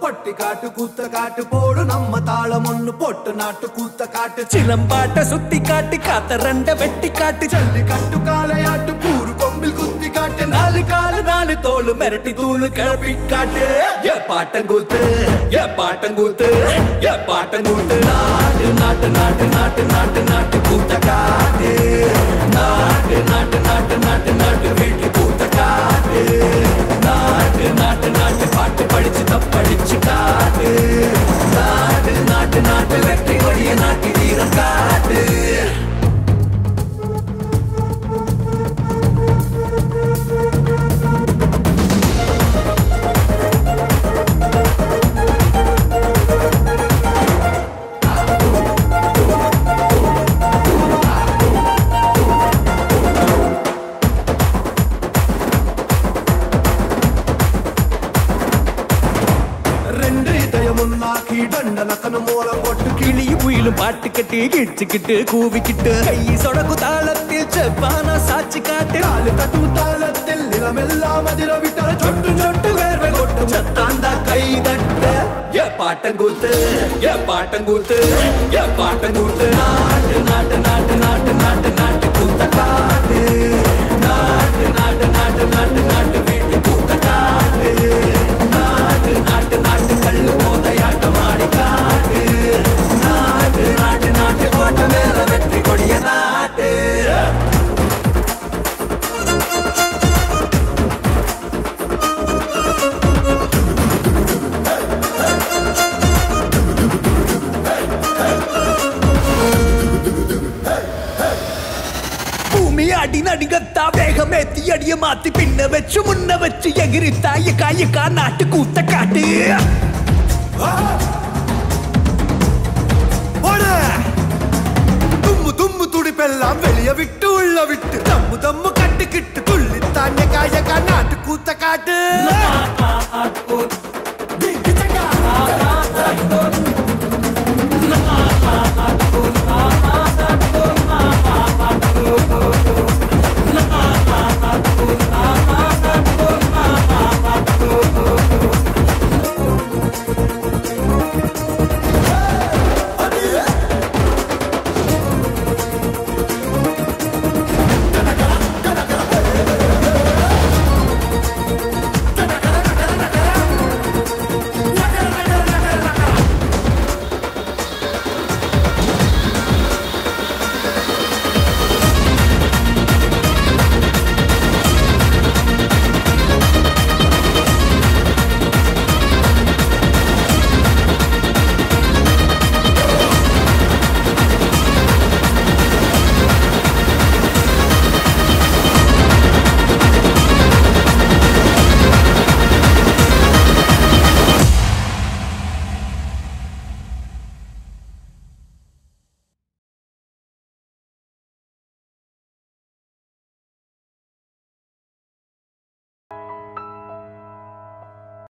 பட்டி காட்டு கூத்த காட்டு போடு நம்ம தாளம் ஒண்ணு போட்டு நாட்டு கூத்த காட்டு சிலம்பாட்ட சுத்தி காட்டி காத்த ரெண்ட வெட்டி காட்டி ஜல்லி கட்டு காளையாட்டு கூறு கொம்பில் குத்தி காட்டு நாலு காலு நாலு தோளு மிரட்டி தூளு கிளப்பி காட்டு ஏ பாட்டங்கூத்து ஏ பாட்டங்கூத்து ஏ பாட்டங்கூத்து நாட்டு நாட்டு நாட்டு நாட்டு நாட்டு நாட்டு கூத்த காட்டு நாட்டு நாட்டு நாட்டு நாட்டு நாட்டு வீட்டு கூத்த காட்டு நாட்டு நாட்டு நாட்டு பாட்டு படிச்சு தப்படிச்சு காட்டு நாட்டு நாட்டு நாட்டு வெற்றி கொடிய நாட்டி வீரம் காட்டு ரெண்டு இதயம் ஒன்னாக்கி தண்டனக்கன மூலம் போட்டு கிளி புயிலும் பாட்டு கட்டி கிடிச்சுக்கிட்டு கூவிக்கிட்டு கை சொடக்கு தாளத்தில் செவ்வானா சாட்சி காட்டு காலு தட்டும் தாளத்தில் நிலமெல்லாம் அதிர விட்டால் சொட்டு சொட்டு வேர்வை கொட்டும் சத்தாந்தா கை தட்ட ஏ பாட்டங்கூத்து ஏ பாட்டங்கூத்து ஏ பாட்டங்கூத்து நாட்டு நாட்டு நாட்டு நாட்டு நாட்டு நாட்டு கூத்த காட்டு நாட்டு நாட்டு நாட்டு நாட்டு நாட்டு வீட்டு கூத்த காட்டு நாட்டு நாட்டு நாட்டு கல்லு மோதையாட்டம் ஆடி காட்டு நாட்டு நாட்டு நாட்டு கோட்டை மேல வெற்றி கொடிய நாட்டு பூமி அடி நடிகத்தா வேகமேத்தி அடிய மாத்தி பின்ன வச்சு முன்ன வச்சு எகிரித்தா எக்கா எக்கா நாட்டு கூத்த காட்டு போடு. தும்மு தும்மு துடிப்பெல்லாம் வெளிய விட்டு உள்ள விட்டு தம்மு தம்மு கட்டுக்கிட்டு துள்ளி தாண்ட காயக்கா நான்